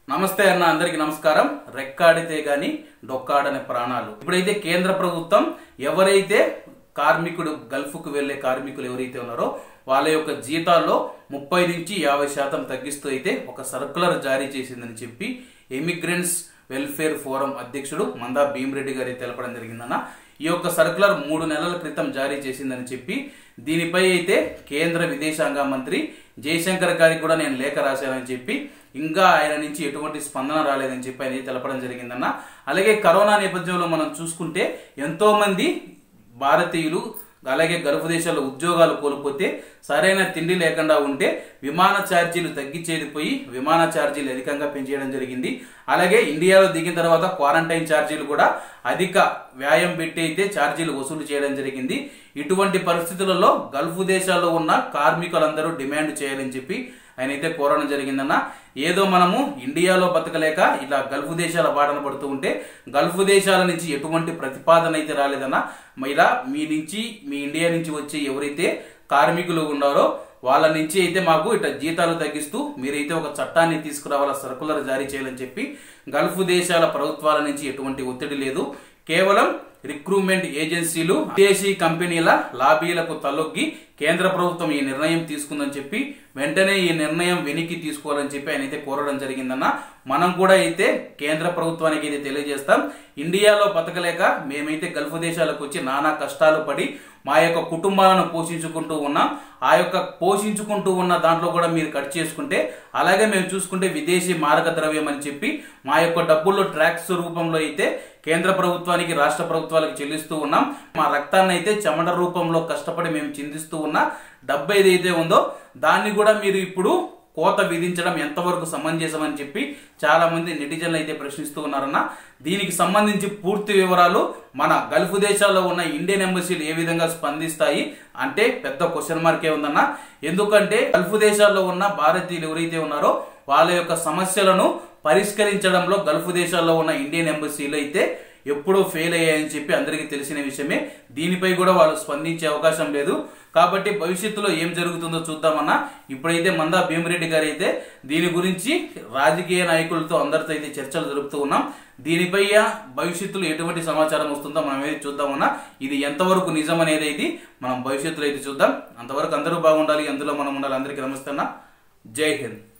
నమస్తే అన్న అందరికి నమస్కారం రెక్కాడితే గాని డొక్కాడని ప్రాణాలు ఇప్పుడైతే కేంద్ర ప్రభుత్వం ఎవరైతే కార్మికుడు గల్ఫ్కు వెళ్లే కార్మికులు ఎవరైతే ఉన్నారో వాళ్ళ యొక్క జీతాల్లో ముప్పై నుంచి యాభై శాతం తగ్గిస్తూ అయితే ఒక సర్కులర్ జారీ చేసిందని చెప్పి ఎమిగ్రెంట్స్ వెల్ఫేర్ ఫోరం అధ్యక్షుడు మందా భీమిరెడ్డి గారి తెలపడం జరిగిందన్న ఈ యొక్క సర్కులర్ మూడు నెలల క్రితం జారీ చేసిందని చెప్పి దీనిపై అయితే కేంద్ర విదేశాంగ మంత్రి జయశంకర్ గారికి కూడా నేను లేఖ రాశానని చెప్పి ఇంకా ఆయన నుంచి ఎటువంటి స్పందన రాలేదని చెప్పి ఆయన తెలపడం జరిగిందన్న అలాగే కరోనా నేపథ్యంలో మనం చూసుకుంటే ఎంతో మంది భారతీయులు అలాగే గల్ఫ్ దేశాల్లో ఉద్యోగాలు కోల్పోతే సరైన తిండి లేకుండా ఉంటే విమాన ఛార్జీలు తగ్గించేది పోయి విమాన ఛార్జీలు అధికంగా పెంచేయడం జరిగింది అలాగే ఇండియాలో దిగిన తర్వాత క్వారంటైన్ ఛార్జీలు కూడా అధిక వ్యాయం పెట్టి అయితే ఛార్జీలు వసూలు చేయడం జరిగింది ఇటువంటి పరిస్థితులలో గల్ఫ్ దేశాల్లో ఉన్న కార్మికులందరూ డిమాండ్ చేయాలని చెప్పి ఆయన అయితే కోరడం జరిగిందన్న ఏదో మనము ఇండియాలో బతకలేక ఇలా గల్ఫ్ దేశాల బాటన పడుతూ ఉంటే గల్ఫ్ దేశాల నుంచి ఎటువంటి ప్రతిపాదన అయితే రాలేదన్న ఇలా మీ నుంచి మీ ఇండియా నుంచి వచ్చే ఎవరైతే కార్మికులు ఉన్నారో వాళ్ళ నుంచి అయితే మాకు ఇట్లా జీతాలు తగ్గిస్తూ మీరైతే ఒక చట్టాన్ని తీసుకురావాల సర్కులర్ జారీ చేయాలని చెప్పి గల్ఫ్ దేశాల ప్రభుత్వాల నుంచి ఎటువంటి ఒత్తిడి లేదు కేవలం రిక్రూట్మెంట్ ఏజెన్సీలు విదేశీ కంపెనీల లాబీలకు తలొగ్గి కేంద్ర ప్రభుత్వం ఈ నిర్ణయం తీసుకుందని చెప్పి వెంటనే ఈ నిర్ణయం వెనక్కి తీసుకోవాలని చెప్పి ఆయన అయితే కోరడం జరిగిందన్న మనం కూడా అయితే కేంద్ర ప్రభుత్వానికి అయితే తెలియజేస్తాం ఇండియాలో బతకలేక మేమైతే గల్ఫ్ దేశాలకు వచ్చి నానా కష్టాలు పడి మా యొక్క కుటుంబాలను పోషించుకుంటూ ఉన్నాం ఆ యొక్క పోషించుకుంటూ ఉన్న దాంట్లో కూడా మీరు కట్ చేసుకుంటే అలాగే మేము చూసుకుంటే విదేశీ మారక ద్రవ్యం అని చెప్పి మా యొక్క డబ్బుల్లో ట్రాక్స్ రూపంలో అయితే కేంద్ర ప్రభుత్వానికి రాష్ట్ర ప్రభుత్వాలకు చెల్లిస్తూ ఉన్నాం మా రక్తాన్ని అయితే చెమట రూపంలో కష్టపడి మేము చిందిస్తూ ఉన్న డబ్బు ఏదైతే ఉందో దాన్ని కూడా మీరు ఇప్పుడు కోత విధించడం ఎంతవరకు సమంజసమని చెప్పి చాలా మంది నెటిజన్లు అయితే ప్రశ్నిస్తూ ఉన్నారన్న దీనికి సంబంధించి పూర్తి వివరాలు మన గల్ఫ్ దేశాల్లో ఉన్న ఇండియన్ ఎంబసీలు ఏ విధంగా స్పందిస్తాయి అంటే పెద్ద క్వశ్చన్ మార్కే ఉందన్న ఎందుకంటే గల్ఫ్ దేశాల్లో ఉన్న భారతీయులు ఎవరైతే ఉన్నారో వాళ్ళ యొక్క సమస్యలను పరిష్కరించడంలో గల్ఫ్ దేశాల్లో ఉన్న ఇండియన్ ఎంబసీలు అయితే ఎప్పుడూ ఫెయిల్ అయ్యాయని చెప్పి అందరికీ తెలిసిన విషయమే దీనిపై కూడా వాళ్ళు స్పందించే అవకాశం లేదు కాబట్టి భవిష్యత్తులో ఏం జరుగుతుందో చూద్దామన్నా ఇప్పుడైతే మందా భీమిరెడ్డి గారు అయితే దీని గురించి రాజకీయ నాయకులతో అందరితో అయితే చర్చలు జరుపుతూ ఉన్నాం దీనిపై భవిష్యత్తులో ఎటువంటి సమాచారం వస్తుందో మనం అయితే చూద్దామన్నా ఇది ఎంతవరకు నిజం అనేది అయితే మనం భవిష్యత్తులో అయితే చూద్దాం అంతవరకు అందరూ బాగుండాలి అందులో మనం ఉండాలి అందరికీ నమస్తే అన్న జై హింద్